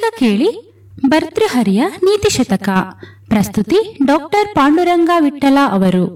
ಈಗ ಕೇಳಿ ಭರ್ತೃಹರಿಯ ನೀತಿ ಶತಕ ಪ್ರಸ್ತುತಿ ಡಾಕ್ಟರ್ ಪಾಂಡುರಂಗ ವಿಠಲ ಅವರು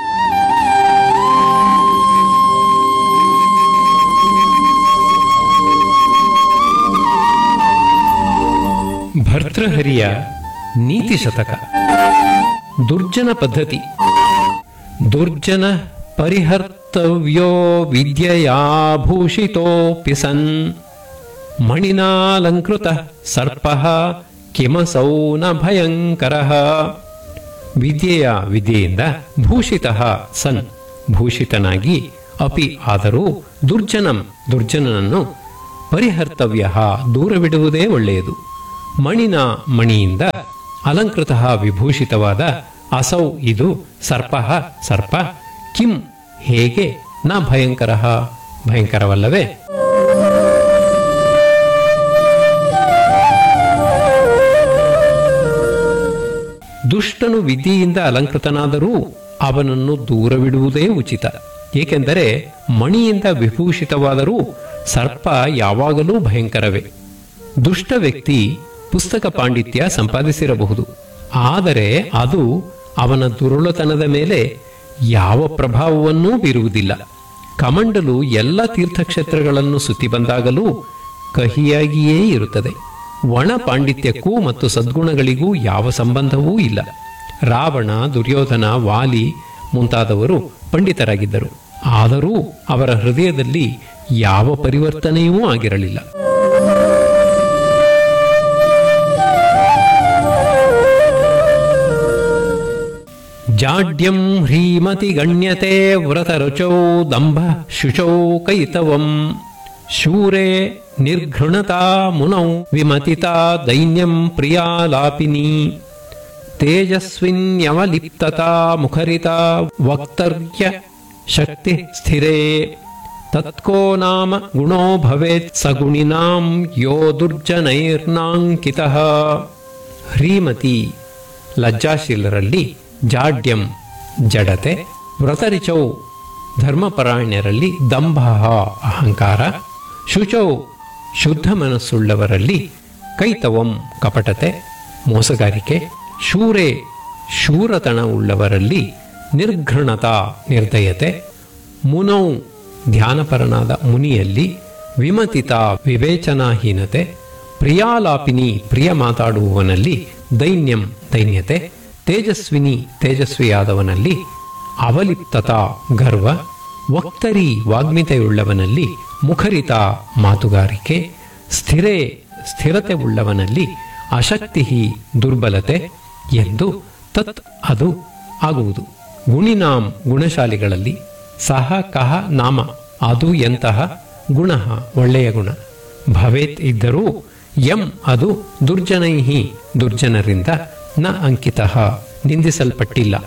ಭರ್ತೃಹರಿಯ ನೀತಿ ಶತಕ ದುರ್ಜನ ಪದ್ಧತಿ ದುರ್ಜನ ಪರಿಹರ್ತವ್ಯೋ ವಿದ್ಯೆಯಾ ಭೂಷಿತೋಪಿ ಸನ್ ಮಣಿನಾಲಂಕೃತ ಸರ್ಪ ಕಿಮಸೌ ನ ಭಯಂಕರ ವಿದ್ಯೆಯ ವಿದ್ಯೆಯಿಂದ ಭೂಷಿತ ಸನ್ ಭೂಷಿತನಾಗಿ ಅಪಿ ಆದರೂ ದುರ್ಜನಂ ದುರ್ಜನನನ್ನು ಪರಿಹರ್ತವ್ಯ ದೂರವಿಡುವುದೇ ಒಳ್ಳೆಯದು ಮಣಿನ ಮಣಿಯಿಂದ ಅಲಂಕೃತ ವಿಭೂಷಿತವಾದ ಅಸೌ ಇದು ಸರ್ಪ ಸರ್ಪ ಕಿಂ ಹೇಗೆ ನ ಭಯಂಕರ ಭಯಂಕರವಲ್ಲವೇ ದುಷ್ಟನು ವಿದ್ಯೆಯಿಂದ ಅಲಂಕೃತನಾದರೂ ಅವನನ್ನು ದೂರವಿಡುವುದೇ ಉಚಿತ ಏಕೆಂದರೆ ಮಣಿಯಿಂದ ವಿಭೂಷಿತವಾದರೂ ಸರ್ಪ ಯಾವಾಗಲೂ ಭಯಂಕರವೇ ದುಷ್ಟ ವ್ಯಕ್ತಿ ಪುಸ್ತಕ ಪಾಂಡಿತ್ಯ ಸಂಪಾದಿಸಿರಬಹುದು ಆದರೆ ಅದು ಅವನ ದುರುಳತನದ ಮೇಲೆ ಯಾವ ಪ್ರಭಾವವನ್ನೂ ಬೀರುವುದಿಲ್ಲ ಕಮಂಡಲು ಎಲ್ಲ ತೀರ್ಥಕ್ಷೇತ್ರಗಳನ್ನು ಸುತ್ತಿ ಬಂದಾಗಲೂ ಕಹಿಯಾಗಿಯೇ ಇರುತ್ತದೆ ಒಣ ಪಾಂಡಿತ್ಯಕ್ಕೂ ಮತ್ತು ಸದ್ಗುಣಗಳಿಗೂ ಯಾವ ಸಂಬಂಧವೂ ಇಲ್ಲ ರಾವಣ ದುರ್ಯೋಧನ ವಾಲಿ ಮುಂತಾದವರು ಪಂಡಿತರಾಗಿದ್ದರು ಆದರೂ ಅವರ ಹೃದಯದಲ್ಲಿ ಯಾವ ಪರಿವರ್ತನೆಯೂ ಆಗಿರಲಿಲ್ಲ ಜಾಡ್ಯಂ ಹ್ರೀಮತಿ ಗಣ್ಯತೆ ವ್ರತರುಚೌ ದಂಭ ಶುಚೌ ಕೈತವಂ ಶೂರೆ ನಿರ್ಘೃಣತಾ ಮುನೌ ವಿಮತಿತಾ ದೈನ್ಯಂ ಪ್ರಿಯಾಲಾಪಿನಿ ತೇಜಸ್ವಿನ್ಯವಲಿಪ್ತತಾ ಮುಖರಿತಾ ವಕ್ತರ್ಯ ಶಕ್ತಿ ಸ್ಥಿರೇ ತತ್ಕೋ ನಾಮ ಗುಣೋ ಭವೇತ್ ಸಗುಣಿನಾಂ ಯೋ ದುರ್ಜನೈರ್ನಾಂಕಿತಃ ಹ್ರೀಮತಿ ಲಜ್ಜಾಶೀಲರಲ್ಲಿ ಜಾಡ್ಯಂ ಜಡತೆ ವ್ರತರಿಚೌ ಧರ್ಮಪರಾಯಣರಲ್ಲಿ ದಂಭ ಅಹಂಕಾರ ಶುಚೌ ಶುದ್ಧ ಮನಸ್ಸುಳ್ಳವರಲ್ಲಿ ಕೈತವಂ ಕಪಟತೆ ಮೋಸಗಾರಿಕೆ ಶೂರೆ ಶೂರತನ ಉಳ್ಳವರಲ್ಲಿ ನಿರ್ಘೃಣತ ನಿರ್ದಯತೆ ಮುನೌ ಧ್ಯಾನಪರನಾದ ಮುನಿಯಲ್ಲಿ ವಿಮತಿತ ವಿವೇಚನಾಹೀನತೆ ಪ್ರಿಯಾಲಾಪಿನಿ ಪ್ರಿಯ ಮಾತಾಡುವವನಲ್ಲಿ ದೈನ್ಯಂ ದೈನ್ಯತೆ ತೇಜಸ್ವಿನಿ ತೇಜಸ್ವಿಯಾದವನಲ್ಲಿ ಅವಲಿಪ್ತತ ಗರ್ವ ವಕ್ತರಿ ವಾಗ್ಮಿತೆಯುಳ್ಳವನಲ್ಲಿ ಮುಖರಿತ ಮಾತುಗಾರಿಕೆ ಸ್ಥಿರೇ ಸ್ಥಿರತೆ ಉಳ್ಳವನಲ್ಲಿ ಅಶಕ್ತಿ ದುರ್ಬಲತೆ ಎಂದು ತತ್ ಅದು ಆಗುವುದು ಗುಣಿನಾಂ ಗುಣಶಾಲಿಗಳಲ್ಲಿ ಸಹ ಕಹ ನಾಮ ಅದು ಎಂತಹ ಗುಣ ಒಳ್ಳೆಯ ಗುಣ ಭವೇತ್ ಇದ್ದರೂ ಎಂ ಅದು ದುರ್ಜನೈಹಿ ದುರ್ಜನರಿಂದ ನ ಅಂಕಿತ ನಿಂದಿಸಲ್ಪಟ್ಟಿಲ್ಲ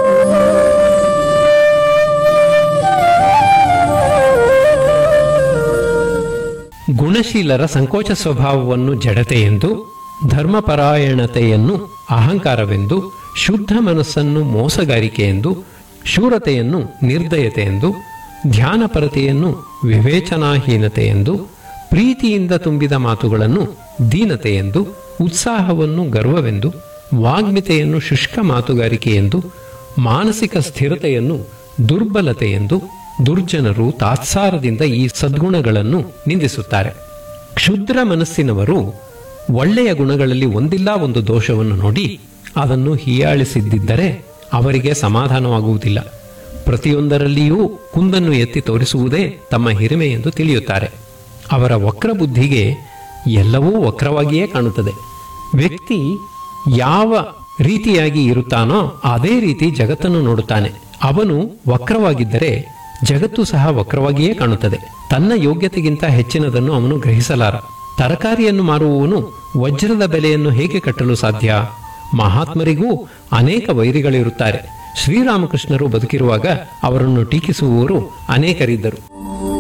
ಗುಣಶೀಲರ ಸಂಕೋಚ ಸ್ವಭಾವವನ್ನು ಜಡತೆಯೆಂದು ಧರ್ಮಪರಾಯಣತೆಯನ್ನು ಅಹಂಕಾರವೆಂದು ಶುದ್ಧ ಮನಸ್ಸನ್ನು ಮೋಸಗಾರಿಕೆಯೆಂದು ಶೂರತೆಯನ್ನು ನಿರ್ದಯತೆಯೆಂದು ಧ್ಯಾನಪರತೆಯನ್ನು ವಿವೇಚನಾಹೀನತೆಯೆಂದು ಪ್ರೀತಿಯಿಂದ ತುಂಬಿದ ಮಾತುಗಳನ್ನು ದೀನತೆಯೆಂದು ಉತ್ಸಾಹವನ್ನು ಗರ್ವವೆಂದು ವಾಗ್ಮಿತೆಯನ್ನು ಶುಷ್ಕ ಮಾತುಗಾರಿಕೆಯೆಂದು ಮಾನಸಿಕ ಸ್ಥಿರತೆಯನ್ನು ದುರ್ಬಲತೆಯೆಂದು ದುರ್ಜನರು ತಾತ್ಸಾರದಿಂದ ಈ ಸದ್ಗುಣಗಳನ್ನು ನಿಂದಿಸುತ್ತಾರೆ ಕ್ಷುದ್ರ ಮನಸ್ಸಿನವರು ಒಳ್ಳೆಯ ಗುಣಗಳಲ್ಲಿ ಒಂದಿಲ್ಲ ಒಂದು ದೋಷವನ್ನು ನೋಡಿ ಅದನ್ನು ಹೀಯಾಳಿಸಿದ್ದರೆ ಅವರಿಗೆ ಸಮಾಧಾನವಾಗುವುದಿಲ್ಲ ಪ್ರತಿಯೊಂದರಲ್ಲಿಯೂ ಕುಂದನ್ನು ಎತ್ತಿ ತೋರಿಸುವುದೇ ತಮ್ಮ ಹಿರಿಮೆ ಎಂದು ತಿಳಿಯುತ್ತಾರೆ ಅವರ ವಕ್ರ ಬುದ್ಧಿಗೆ ಎಲ್ಲವೂ ವಕ್ರವಾಗಿಯೇ ಕಾಣುತ್ತದೆ ವ್ಯಕ್ತಿ ಯಾವ ರೀತಿಯಾಗಿ ಇರುತ್ತಾನೋ ಅದೇ ರೀತಿ ಜಗತ್ತನ್ನು ನೋಡುತ್ತಾನೆ ಅವನು ವಕ್ರವಾಗಿದ್ದರೆ ಜಗತ್ತು ಸಹ ವಕ್ರವಾಗಿಯೇ ಕಾಣುತ್ತದೆ ತನ್ನ ಯೋಗ್ಯತೆಗಿಂತ ಹೆಚ್ಚಿನದನ್ನು ಅವನು ಗ್ರಹಿಸಲಾರ ತರಕಾರಿಯನ್ನು ಮಾರುವವನು ವಜ್ರದ ಬೆಲೆಯನ್ನು ಹೇಗೆ ಕಟ್ಟಲು ಸಾಧ್ಯ ಮಹಾತ್ಮರಿಗೂ ಅನೇಕ ವೈರಿಗಳಿರುತ್ತಾರೆ ಶ್ರೀರಾಮಕೃಷ್ಣರು ಬದುಕಿರುವಾಗ ಅವರನ್ನು ಟೀಕಿಸುವವರು ಅನೇಕರಿದ್ದರು